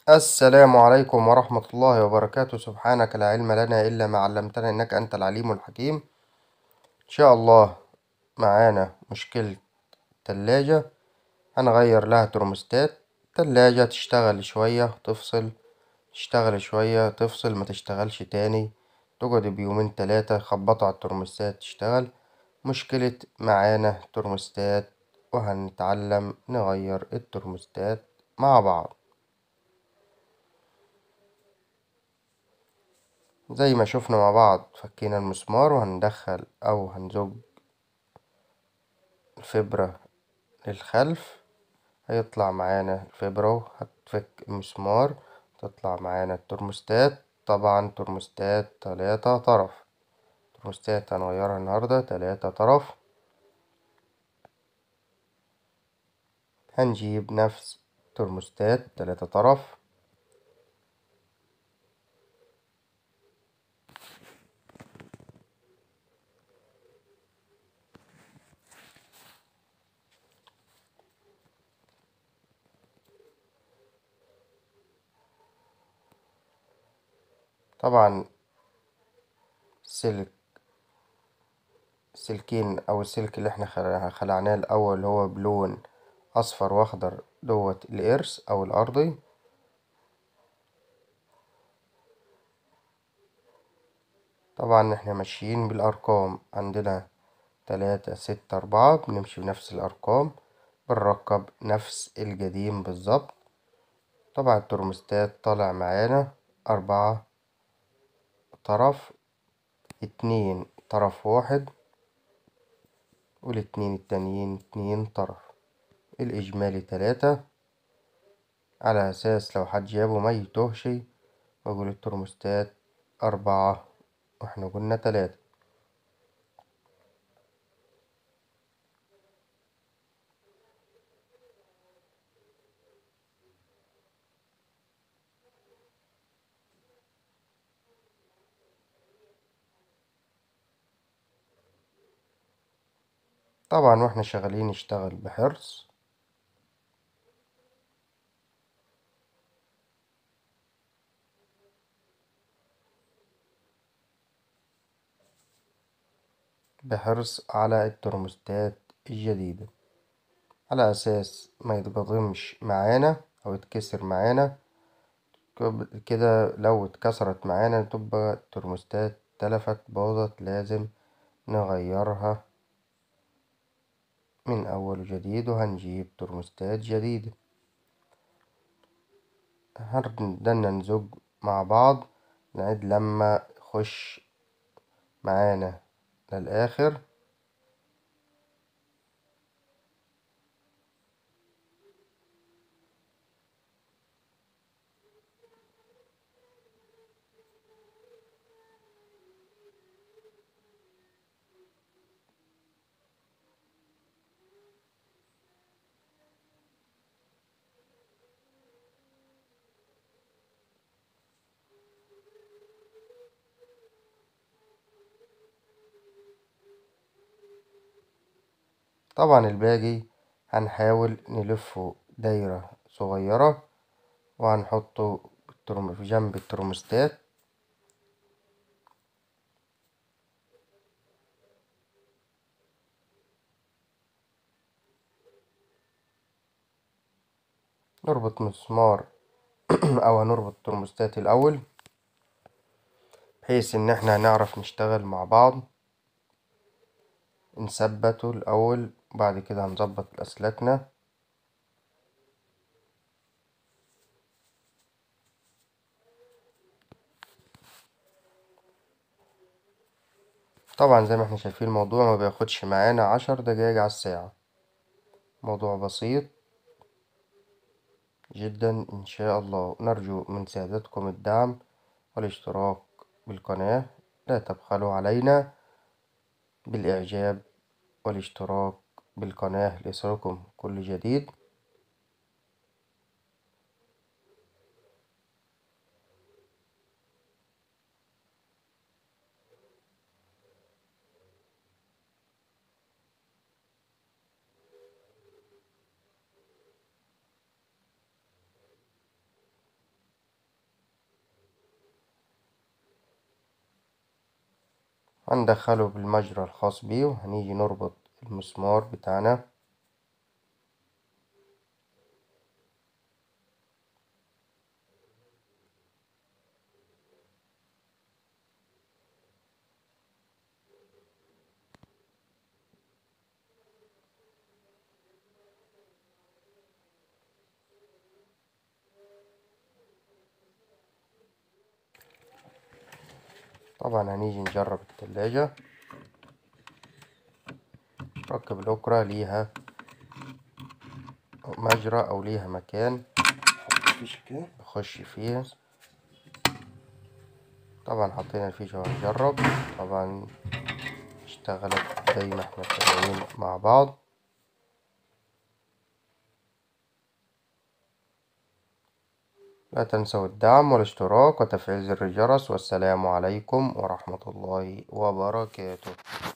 السلام عليكم ورحمة الله وبركاته سبحانك لا علم لنا إلا ما علمتنا إنك أنت العليم الحكيم إن شاء الله معانا مشكلة تلاجة هنغير لها ترموستات تلاجة تشتغل شوية تفصل تشتغل شوية تفصل ما تشتغلش تاني تقعد بيومين تلاتة خبطوا على الترموستات تشتغل مشكلة معانا ترموستات وهنتعلم نغير الترموستات مع بعض زي ما شفنا مع بعض فكينا المسمار وهندخل أو هنزج الفبرة للخلف هيطلع معانا الفبرة وهتفك المسمار تطلع معانا الترموستات طبعا ترموستات تلاتة طرف ترموستات هنغيرها النهاردة تلاتة طرف هنجيب نفس ترموستات تلاتة طرف طبعا سلك سلكين أو السلك اللي احنا خلعناه الأول اللي هو بلون أصفر وأخضر دوت الإرث أو الأرضي طبعا احنا ماشيين بالأرقام عندنا تلاتة ستة أربعة بنمشي بنفس الأرقام بنركب نفس القديم بالظبط طبعا الترموستات طالع معانا أربعة طرف اتنين طرف واحد والاتنين التانيين اتنين طرف الإجمالي تلاتة على أساس لو حد جابه ما يتوهش وأقول الترموستات أربعة واحنا قلنا تلاتة طبعا واحنا شغالين نشتغل بحرص بحرص على الترموستات الجديدة على أساس ما يتقضمش معانا أو يتكسر معانا كده لو اتكسرت معانا تبقى الترموستات تلفت باظت لازم نغيرها من أول وجديد وهنجيب ترموستات جديدة هنبدأ نزج مع بعض نعد لما يخش معانا للآخر طبعا الباقي هنحاول نلفه دايرة صغيرة وهنحطه في جنب الترموستات نربط مسمار أو هنربط الترموستات الأول بحيث إن احنا هنعرف نشتغل مع بعض نثبته الأول وبعد كده هنظبط أسلاكنا طبعا زي ما احنا شايفين الموضوع ما بياخدش معانا عشر دقايق على الساعة موضوع بسيط جدا إن شاء الله نرجو من سيادتكم الدعم والاشتراك بالقناة لا تبخلوا علينا بالإعجاب والاشتراك بالقناة ليصلكم كل جديد هندخله بالمجرى الخاص بيه وهنيجي نربط المسمار بتاعنا طبعا هنيجي نجرب التلاجة ركب الأكرة ليها مجرى أو ليها مكان نخش فيه طبعا حطينا الفيشة ونجرب طبعا اشتغلت زي ما احنا شغالين مع بعض لا تنسوا الدعم والاشتراك وتفعيل زر الجرس والسلام عليكم ورحمة الله وبركاته